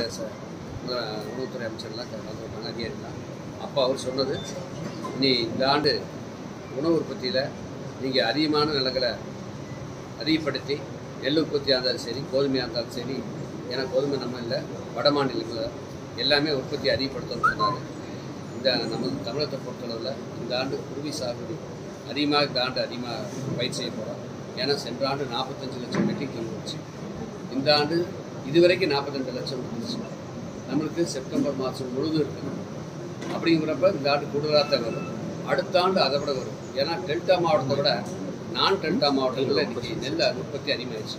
ச- முதல- உணவுத்துறை அமைச்சர்லாம் கலந்துருக்காங்க அதிகாரிலாம் அப்போ அவர் சொன்னது நீ இந்த ஆண்டு உணவு உற்பத்தியில் நீங்கள் அதிகமான நிலங்களை அதிகப்படுத்தி நெல் உற்பத்தியாக இருந்தாலும் சரி கோதுமையாக இருந்தாலும் சரி ஏன்னா கோதுமை நம்ம இல்லை வட மாநிலங்களில் எல்லாமே உற்பத்தி அதிகப்படுத்தணும்னு சொன்னாங்க இந்த நம்ம தமிழகத்தை பொறுத்தளவில் இந்த ஆண்டு குருவி சாகுபடி அதிகமாக இந்த ஆண்டு அதிகமாக பயிர் செய்ய போகிறோம் ஏன்னா சென்ற ஆண்டு நாற்பத்தஞ்சு லட்சம் மெட்ரிக் டன் இருந்துச்சு இந்த ஆண்டு இதுவரைக்கும் நாற்பத்தெண்டு லட்சம் இருந்துச்சு நம்மளுக்கு செப்டம்பர் மாதம் முழுதும் இருக்குது அப்படிங்கிறப்ப இந்த ஆண்டு கூடுதலாக தான் வரும் அடுத்த ஆண்டு அதை விட வரும் ஏன்னா டெல்டா மாவட்டத்தை விட நான் டெல்டா மாவட்டங்களில் இன்னைக்கு நெல் உற்பத்தி அதிகமாகிடுச்சு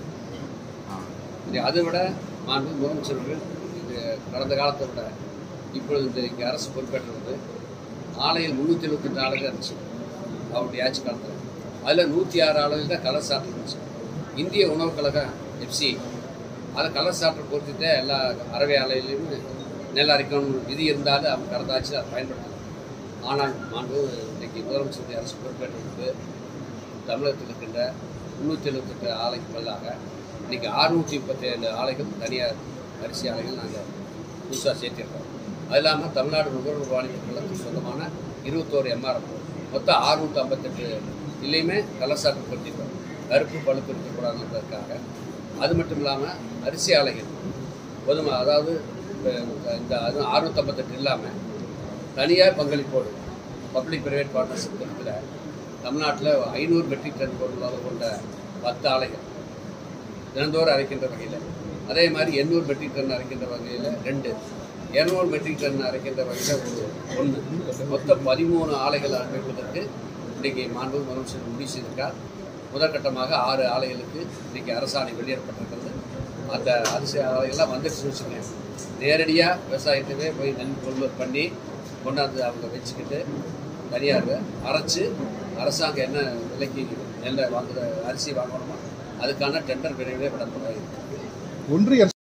இது அதை விட மாண்பு முதலமைச்சர் அவர்கள் இது கடந்த காலத்தை விட இப்பொழுது இந்த இங்கே அரசு பொறுப்பேற்றது ஆலையில் முந்நூற்றி எழுபத்தெட்டு ஆலைகள் இருந்துச்சு அவருடைய ஆட்சி காலத்தில் அதில் நூற்றி ஆறு ஆலைகள் தான் கலர் சாப்பிட்டு இருந்துச்சு இந்திய உணவுக் கழகம் எஃப்சி அதை கலர் சாப்பிட்டு பொறுத்துட்டு எல்லா அறவை ஆலையிலையும் நெல் அரைக்கணும் விதி இருந்தாலும் அவங்க கடந்த ஆட்சியில் அதை பயன்படுத்தலாம் ஆனால் மாண்பு இன்றைக்கு முதலமைச்சருடைய அரசு பொறுப்பேற்றது தமிழகத்தில் இருக்கின்ற முந்நூற்றி எழுபத்தெட்டு ஆலைக்கு பதிலாக இன்றைக்கி அறுநூற்றி முப்பத்தேழு ஆலைகள் தனியார் அரிசி ஆலைகள் நாங்கள் புதுசாக சேர்த்திருக்கோம் அது இல்லாமல் தமிழ்நாடு நுகர்வோர் வாணிப கழகத்துக்கு சொந்தமான இருபத்தோரு எம்ஆர்எஃப் மொத்தம் அறுநூற்றி ஐம்பத்தெட்டு இல்லையுமே கலசாட்டு படுத்திருக்கோம் கருப்பு பழுப்பு இருக்கக்கூடாதுன்றதுக்காக அது மட்டும் இல்லாமல் அரிசி ஆலைகள் பொதுமை அதாவது இப்ப இந்த அது அறுநூற்றம்பத்தெட்டு இல்லாமல் தனியார் பங்களிப்போடு பப்ளிக் பிரைவேட் பார்ட்னர்ஷிப் இருக்கிற தமிழ்நாட்டில் ஐநூறு மெட்ரிக் டன் பொருளாக கொண்ட பத்து ஆலைகள் தினந்தோறும் அரைக்கின்ற வகையில் அதே மாதிரி எண்ணூறு மெட்ரிக் டன் அரைக்கின்ற வகையில் ரெண்டு இரநூறு மெட்ரிக் டன் அரைக்கின்ற வகையில் ஒரு ஒன்று மொத்தம் பதிமூணு ஆலைகள் அமைப்பதற்கு இன்றைக்கி மாண்பு முதலமைச்சர் முடிவு செய்திருக்கார் முதற்கட்டமாக ஆறு ஆலைகளுக்கு இன்றைக்கி அரசாணை வெளியிடப்பட்டிருக்கிறது அந்த அரிசி ஆலைகள்லாம் வந்துட்டு வச்சுக்கோங்க நேரடியாக விவசாயத்தவே போய் நெல் கொள்முதல் பண்ணி கொண்டாந்து அவங்க வச்சுக்கிட்டு தனியார் அரைச்சு அரசாங்கம் என்ன விலைக்கு நெல்லை வாங்குற அரிசி வாங்கணுமோ அதுக்கான டெண்டர் விரைவிலே விடப்பட ஒன்றிய